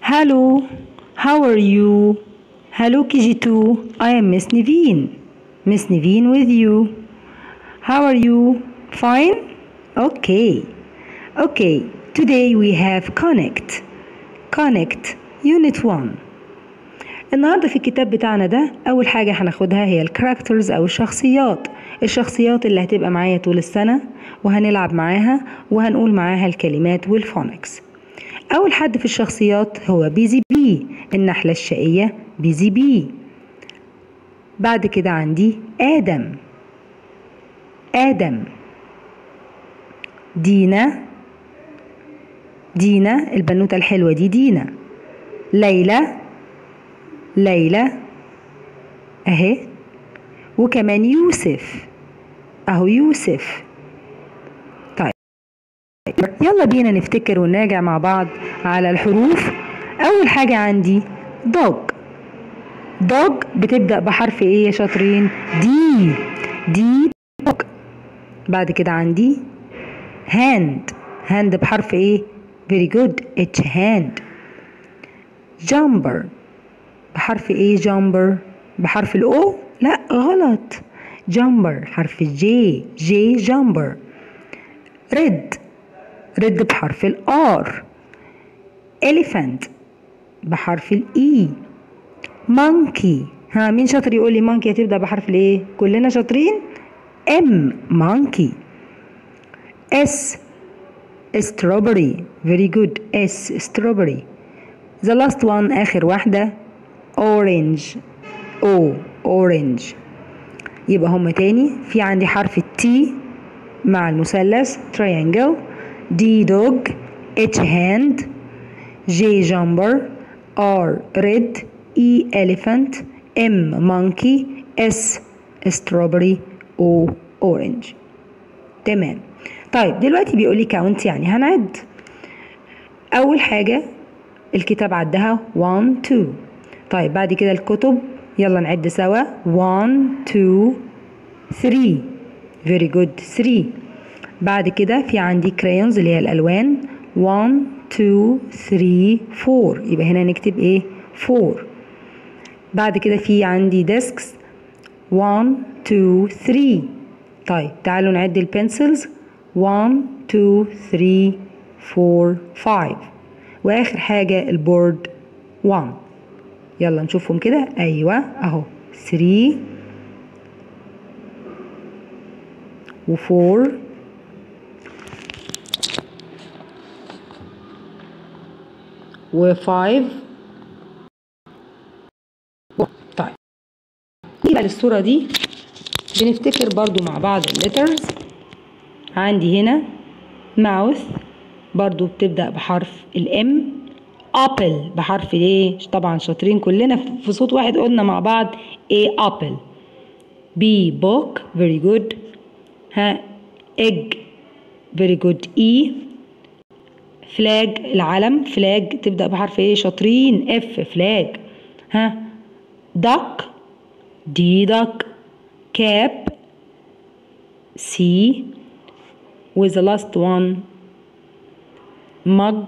Hello, how are you? Hello KG2, I am Miss Niveen. Miss Niveen with you. How are you? Fine? Okay. Okay, today we have Connect. Connect Unit 1. النهارده في الكتاب بتاعنا ده أول حاجة هناخدها هي الكاركترز أو الشخصيات الشخصيات اللي هتبقى معايا طول السنة وهنلعب معاها وهنقول معاها الكلمات والفونكس أول حد في الشخصيات هو بيزي بي النحلة الشقية بيزي بي بعد كده عندي آدم آدم دينا دينا البنوتة الحلوة دي دينا ليلى ليلى اهي وكمان يوسف اهو يوسف طيب يلا بينا نفتكر ونراجع مع بعض على الحروف اول حاجة عندي دوج دوج بتبدأ بحرف ايه يا شاطرين دي دي دوج بعد كده عندي هاند هاند بحرف ايه very good اتش هاند جامبر بحرف ايه جامبر بحرف الاو لا غلط جامبر حرف الجي جي جامبر ريد ريد بحرف الار elephant بحرف الاي مونكي ها مين شاطر يقول لي مونكي هتبدا بحرف الايه كلنا شاطرين ام مونكي اس strawberry very good s strawberry the last one اخر واحده orange او orange يبقى هما تاني في عندي حرف التي مع المثلث triangle D dog H hand J jumper R red E elephant M monkey S strawberry O orange تمام طيب دلوقتي بيقول لي كاونت يعني هنعد اول حاجه الكتاب عدها 1 2 طيب بعد كده الكتب يلا نعد سوا 1 2 3 very good 3 بعد كده في عندي crayons اللي هي الالوان 1 2 3 4 يبقى هنا نكتب ايه 4 بعد كده في عندي desks 1 2 3 طيب تعالوا نعد البنسلز 1 2 3 4 5 واخر حاجه البورد 1 يلا نشوفهم كده ايوه اهو 3 و4 و5 طيب يبقى للصورة دي بنفتكر برضو مع بعض الليترز عندي هنا ماوث برضو بتبدأ بحرف الام ابل بحرف الايه طبعا شاطرين كلنا في صوت واحد قلنا مع بعض ايه ابل بي بوك very good ها egg very good اي فلاج العلم فلاج تبدأ بحرف ايه شاطرين اف فلاج ها duck دي duck cap C with the last one mug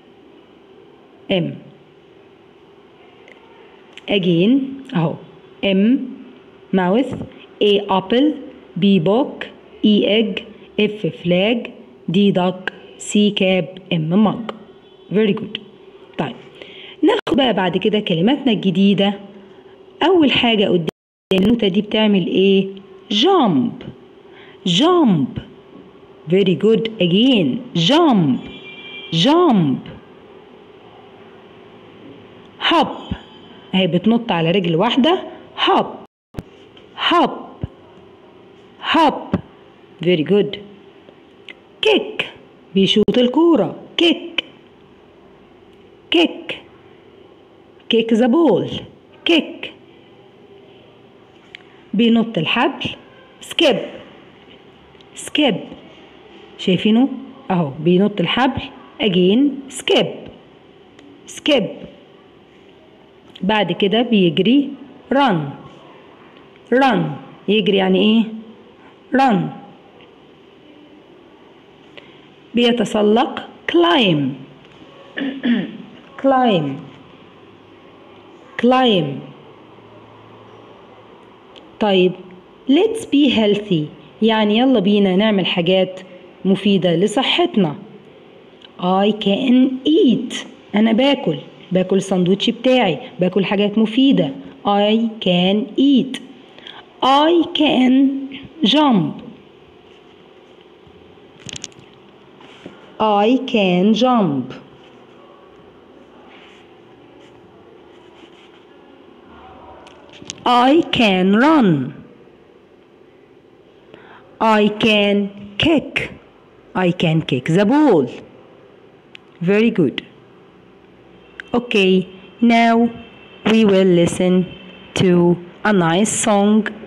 M again اهو M mouth A apple B book E egg F flag D duck C cap M mug very good طيب ناخد بقى بعد كده كلماتنا الجديدة أول حاجة قدام النوتة دي بتعمل إيه؟ jump jump very good again jump jump hop اهي بتنط على رجل واحدة hop hop hop very good kick بيشوط الكورة kick kick kick the ball kick بينط الحبل skip skip شايفينه اهو بينط الحبل again skip skip بعد كده بيجري run run يجري يعني ايه run بيتسلق climb climb climb طيب let's be healthy يعني يلا بينا نعمل حاجات مفيدة لصحتنا I can eat أنا باكل باكل الساندوتش بتاعي باكل حاجات مفيدة I can eat I can jump I can jump I can run I can kick I can kick the ball very good okay now we will listen to a nice song